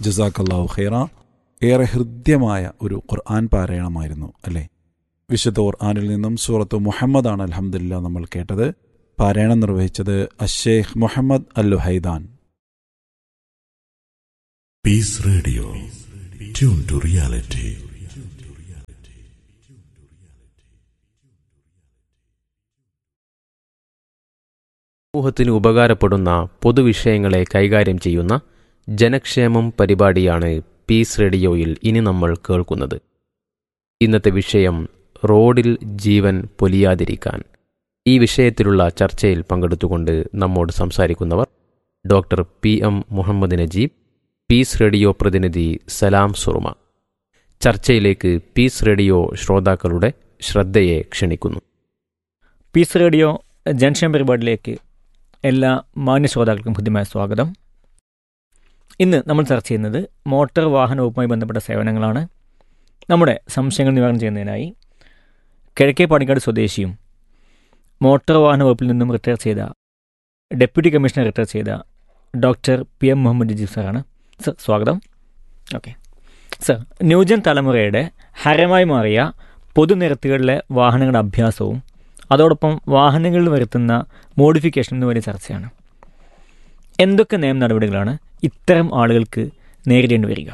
ജസാക്കല്ലാഹു ഖൈറ ഏറെ ഹൃദ്യമായ ഒരു ഖുർആൻ പാരായണമായിരുന്നു അല്ലേ വിശുദ്ധ ഖുർആനിൽ നിന്നും സൂറത്ത് മുഹമ്മദാണ് അലഹമില്ല നമ്മൾ കേട്ടത് പാരായണം നിർവഹിച്ചത് അഷേഖ് മുഹമ്മദ് അൽ ഹൈദാൻ Peace Radio. Tune to reality. സമൂഹത്തിന് ഉപകാരപ്പെടുന്ന പൊതുവിഷയങ്ങളെ കൈകാര്യം ചെയ്യുന്ന ജനക്ഷേമം പരിപാടിയാണ് പീസ് റേഡിയോയിൽ ഇനി നമ്മൾ കേൾക്കുന്നത് ഇന്നത്തെ വിഷയം റോഡിൽ ജീവൻ പൊലിയാതിരിക്കാൻ ഈ വിഷയത്തിലുള്ള ചർച്ചയിൽ പങ്കെടുത്തുകൊണ്ട് നമ്മോട് സംസാരിക്കുന്നവർ doctor P M Muhammad Najeeb peace radio പ്രതിനിധി സലാം സുറുമ ചർച്ചയിലേക്ക് പീസ് റേഡിയോ ശ്രോതാക്കളുടെ ശ്രദ്ധയെ ക്ഷണിക്കുന്നു പീസ് റേഡിയോ ജംഗ്ഷൻ പരിപാടിയിലേക്ക് എല്ലാ മാന്യ ശ്രോതാക്കൾക്കും ഹൃദ്യമായ സ്വാഗതം ഇന്ന് നമ്മൾ ചർച്ച ചെയ്യുന്നത് മോട്ടോർ വാഹന വകുപ്പുമായി ബന്ധപ്പെട്ട സേവനങ്ങളാണ് നമ്മുടെ സംശയങ്ങൾ നിവാരണം ചെയ്യുന്നതിനായി കിഴക്കേ പാണിക്കാട് സ്വദേശിയും മോട്ടോർ വാഹന വകുപ്പിൽ നിന്നും റിട്ടയർ ചെയ്ത ഡെപ്യൂട്ടി കമ്മീഷണർ റിട്ടയർ ചെയ്ത doctor P M Muhammad Najeeb സാറാണ് സർ സ്വാഗതം ഓക്കെ സർ ന്യൂജൻ തലമുറയുടെ ഹരമായി മാറിയ പൊതുനിരത്തുകളിലെ വാഹനങ്ങളുടെ അഭ്യാസവും അതോടൊപ്പം വാഹനങ്ങളിൽ വരുത്തുന്ന മോഡിഫിക്കേഷൻ എന്ന് വലിയ ചർച്ചയാണ് എന്തൊക്കെ നിയമ നടപടികളാണ് ഇത്തരം ആളുകൾക്ക് നേരിടേണ്ടി വരിക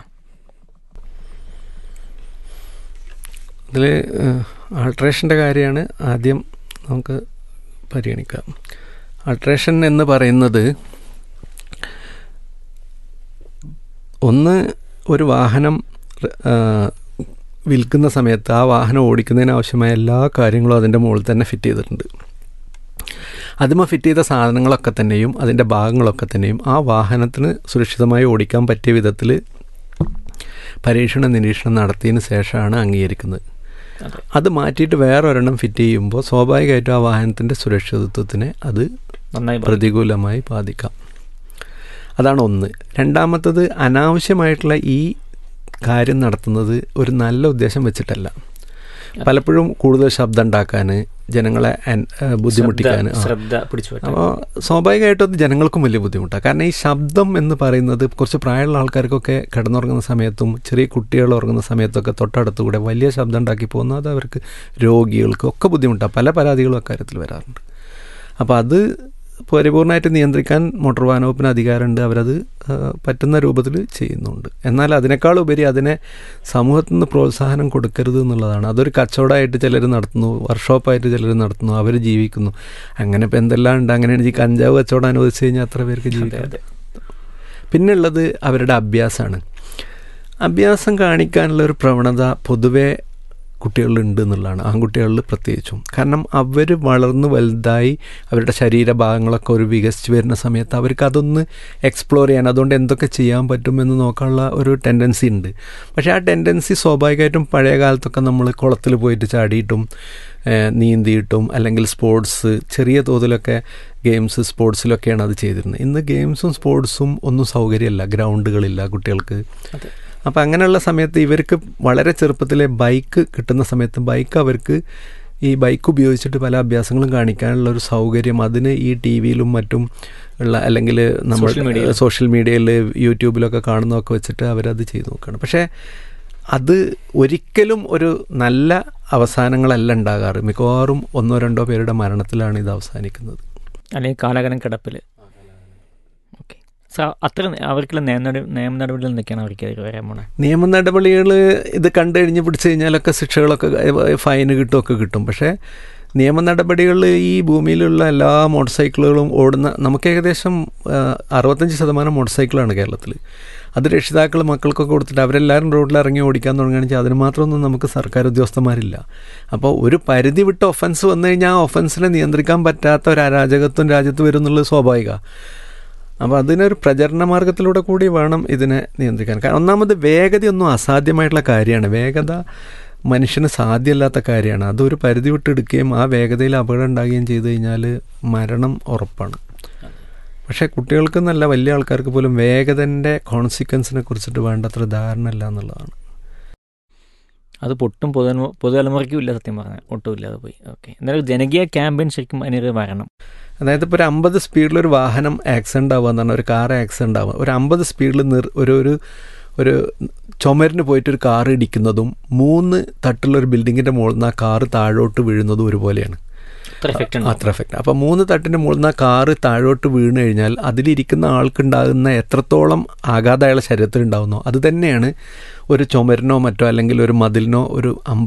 ഇതിൽ ആൾട്രേഷൻ്റെ കാര്യമാണ് ആദ്യം നമുക്ക് പരിഗണിക്കാം ആൾട്രേഷൻ എന്ന് പറയുന്നത് ഒന്ന് ഒരു വാഹനം ആ, വിൽക്കുന്ന സമയത്ത് ആ വാഹനം ഓടിക്കുന്നതിന് ആവശ്യമായ എല്ലാ കാര്യങ്ങളും അതിൻ്റെ മുകളിൽ തന്നെ ഫിറ്റ് ചെയ്തിട്ടുണ്ട് അതിമ ഫിറ്റ് ചെയ്ത സാധനങ്ങളൊക്കെ തന്നെയും അതിൻ്റെ ഭാഗങ്ങളൊക്കെ തന്നെയും ആ വാഹനത്തിന് സുരക്ഷിതമായി ഓടിക്കാൻ പറ്റിയ വിധത്തിൽ പരീക്ഷണ നിരീക്ഷണം നടത്തിയതിന് ശേഷമാണ് അംഗീകരിക്കുന്നത് അതെ. അത് മാറ്റിയിട്ട് വേറൊരെണ്ണം ഫിറ്റ് ചെയ്യുമ്പോൾ സ്വാഭാവികമായിട്ടും ആ വാഹനത്തിൻ്റെ സുരക്ഷിതത്വത്തിനെ അത് നന്നായി പറ- പ്രതികൂലമായി ബാധിക്കാം അതാണ് ഒന്ന് രണ്ടാമത്തത് അനാവശ്യമായിട്ടുള്ള ഈ കാര്യം നടത്തുന്നത് ഒരു നല്ല ഉദ്ദേശം വെച്ചിട്ടല്ല പലപ്പോഴും കൂടുതൽ ശബ്ദം ഉണ്ടാക്കാൻ ജനങ്ങളെ അൻ- ഏഹ് ബുദ്ധിമുട്ടിക്കാൻ ശ്രദ്ധ- ആ. ശ്രദ്ധ പിടിച്ചു പറ്റാൻ അപ്പോൾ സ്വാഭാവികമായിട്ടും അത് ജനങ്ങൾക്കും വലിയ ബുദ്ധിമുട്ടാണ് കാരണം ഈ ശബ്ദം എന്ന് പറയുന്നത് കുറച്ച് പ്രായമുള്ള ആൾക്കാർക്കൊക്കെ കിടന്നുറങ്ങുന്ന സമയത്തും ചെറിയ കുട്ടികൾ ഉറങ്ങുന്ന സമയത്തൊക്കെ തൊട്ടടുത്ത് കൂടെ വലിയ ശബ്ദം ഉണ്ടാക്കി പോകുന്നത് അത് അവർക്ക് രോഗികൾക്കും ഒക്കെ ബുദ്ധിമുട്ടാണ് പല പരാതികളും അക്കാര്യത്തിൽ വരാറുണ്ട് അപ്പോൾ അത് പരിപൂർണമായിട്ട് നിയന്ത്രിക്കാൻ മോട്ടോർ വാഹന വകുപ്പിന് അധികാരമുണ്ട് അവരത് ആ, പറ്റുന്ന രൂപത്തിൽ ചെയ്യുന്നുണ്ട് എന്നാൽ അതിനേക്കാൾ ഉപരി അതിനെ സമൂഹത്തിൽ നിന്ന് പ്രോത്സാഹനം കൊടുക്കരുത് എന്നുള്ളതാണ് അതൊരു കച്ചവടമായിട്ട് ചിലർ നടത്തുന്നു വർക്ക്ഷോപ്പായിട്ട് ചിലർ നടത്തുന്നു അവർ ജീവിക്കുന്നു അങ്ങനെ ഇപ്പം എന്തെല്ലാം ഉണ്ട് അങ്ങനെയാണ് ഈ കഞ്ചാവ് കച്ചവടം അനുവദിച്ചു കഴിഞ്ഞാൽ അത്ര പേർക്ക് അതെ ജീവിക്കാം അതെ പിന്നുള്ളത് അവരുടെ അഭ്യാസമാണ് അഭ്യാസം കാണിക്കാനുള്ള ഒരു പ്രവണത പൊതുവെ കുട്ടികളിലുണ്ട് എന്നുള്ളതാണ് ആൺകുട്ടികളിൽ പ്രത്യേകിച്ചും കാരണം അവർ വളർന്ന് വലുതായി അവരുടെ ശരീരഭാഗങ്ങളൊക്കെ ഒരു വികസിച്ച് വരുന്ന സമയത്ത് അവർക്ക് അതൊന്ന് എക്സ്പ്ലോർ ചെയ്യാൻ അതുകൊണ്ട് എന്തൊക്കെ ചെയ്യാൻ പറ്റുമെന്ന് നോക്കാനുള്ള ഒരു ടെൻഡൻസി ഉണ്ട് പക്ഷേ ആ ടെൻഡൻസി സ്വാഭാവികമായിട്ടും പഴയ കാലത്തൊക്കെ നമ്മൾ കുളത്തിൽ പോയിട്ട് ചാടിയിട്ടും ഏഹ്, നീന്തിയിട്ടും അല്ലെങ്കിൽ സ്പോർട്സ് ചെറിയ തോതിലൊക്കെ ഗെയിംസ് സ്പോർട്സിലൊക്കെയാണ് അത് ചെയ്തിരുന്നത് ഇന്ന് ഗെയിംസും സ്പോർട്സും ഒന്നും സൗകര്യമല്ല ഗ്രൗണ്ടുകളില്ല കുട്ടികൾക്ക് അതെ. അപ്പോൾ അങ്ങനെയുള്ള സമയത്ത് ഇവർക്ക് വളരെ ചെറുപ്പത്തിലെ ബൈക്ക് കിട്ടുന്ന സമയത്ത് ബൈക്ക് അവർക്ക് ഈ ബൈക്ക് ഉപയോഗിച്ചിട്ട് പല അഭ്യാസങ്ങളും കാണിക്കാനുള്ള ഒരു സൗകര്യം അതിന് ഈ ടി വിയിലും മറ്റും ഉള്ള അല്ലെങ്കിൽ നമ്മൾ Social media. സോഷ്യൽ മീഡിയയിൽ യൂട്യൂബിലൊക്കെ കാണുന്നതൊക്കെ വെച്ചിട്ട് അവരത് ചെയ്തു നോക്കുകയാണ് പക്ഷേ അത് ഒരിക്കലും ഒരു നല്ല അവസാനങ്ങളല്ല ഉണ്ടാകാറ് മിക്കവാറും ഒന്നോ രണ്ടോ പേരുടെ മരണത്തിലാണ് ഇത് അവസാനിക്കുന്നത് അല്ലെങ്കിൽ കാലഘട്ടം കിടപ്പിൽ ഓക്കെ സാർ അത്ര അവർക്കുള്ള നിയമ നട- നിയമ നടപടികൾ എന്തൊക്കെയാണ് അവർക്ക് എതിരെ വരാൻ പോണേ നിയമ നടപടികൾ ഇത് കണ്ടു കഴിഞ്ഞ് പിടിച്ചു കഴിഞ്ഞാലൊക്കെ ശിക്ഷകളൊക്കെ ഫൈന് കിട്ടുമൊക്കെ കിട്ടും പക്ഷേ നിയമ നടപടികൾ ഈ ഭൂമിയിലുള്ള എല്ലാ മോട്ടോർ സൈക്കിളുകളും ഓടുന്ന നമുക്ക് ഏകദേശം ആ, അറുപത്തഞ്ച് ശതമാനം മോട്ടോർ സൈക്കിളാണ് കേരളത്തിൽ അത് രക്ഷിതാക്കൾ മക്കൾക്കൊക്കെ കൊടുത്തിട്ട് അവരെല്ലാവരും റോഡിൽ ഇറങ്ങി ഓടിക്കാൻ തുടങ്ങുകയാണെന്ന് വെച്ചാൽ അതിന് മാത്രമൊന്നും നമുക്ക് സർക്കാർ ഉദ്യോഗസ്ഥന്മാരില്ല അപ്പോൾ ഒരു പരിധി വിട്ട് ഒഫൻസ് വന്നു കഴിഞ്ഞാൽ ആ ഒഫൻസിനെ നിയന്ത്രിക്കാൻ പറ്റാത്ത ഒരു അരാജകത്വം രാജ്യത്ത് വരും എന്നുള്ളത് സ്വാഭാവികമാണ് അപ്പോൾ അതിനൊരു പ്രചരണ മാർഗത്തിലൂടെ കൂടി വേണം ഇതിനെ നിയന്ത്രിക്കാൻ കാരണം ഒന്നാമത് വേഗതയൊന്നും അസാധ്യമായിട്ടുള്ള കാര്യമാണ് വേഗത മനുഷ്യന് സാധ്യമല്ലാത്ത കാര്യമാണ് അതൊരു പരിധി വിട്ട് എടുക്കുകയും ആ വേഗതയിൽ അപകടം ഉണ്ടാകുകയും ചെയ്തു കഴിഞ്ഞാൽ മരണം ഉറപ്പാണ് പക്ഷേ കുട്ടികൾക്ക് നല്ല വലിയ ആൾക്കാർക്ക് പോലും വേഗതൻ്റെ കോൺസിക്വൻസിനെ കുറിച്ചിട്ട് വേണ്ടത്ര ധാരണ ഇല്ല എന്നുള്ളതാണ് അത് പൊട്ടും പൊതുതലമു പൊതുതലമുറയ്ക്കും ഇല്ല സത്യം പറഞ്ഞാൽ ഒട്ടും ഇല്ലാതെ പോയി ഓക്കെ എന്നാലും ജനകീയ ക്യാമ്പയിൻ ശരിക്കും അതിനൊരു വരണം അതായത് ഇപ്പോൾ ഒരു അമ്പത് സ്പീഡിൽ ഒരു വാഹനം ആക്സിഡൻ്റ് ആവുക എന്ന് പറഞ്ഞാൽ ഒരു കാർ ആക്സിഡൻ്റ് ആവുക ഒരു അമ്പത് സ്പീഡിൽ നിർ ഒരു ഒരു ഒരു ചുമരിന് പോയിട്ട് ഒരു കാറ് ഇടിക്കുന്നതും മൂന്ന് തട്ടുള്ള ഒരു ബിൽഡിങ്ങിൻ്റെ മുകളിൽ നിന്ന് ആ കാറ് താഴോട്ട് വീഴുന്നതും ഒരുപോലെയാണ് അത്ര എഫക്റ്റ് ഉണ്ട് അത്ര എഫക്റ്റ് അപ്പം മൂന്ന് തട്ടിൻ്റെ മുകളിൽ നിന്ന് ആ കാറ് താഴോട്ട് വീണ് കഴിഞ്ഞാൽ അതിലിരിക്കുന്ന ആൾക്കുണ്ടാകുന്ന എത്രത്തോളം ആഘാതം അയാളുടെ ശരീരത്തിൽ ഉണ്ടാകുന്നോ അത് തന്നെയാണ് ഒരു ചുമരിനോ മറ്റോ അല്ലെങ്കിൽ ഒരു മതിലിനോ ഒരു അമ്പ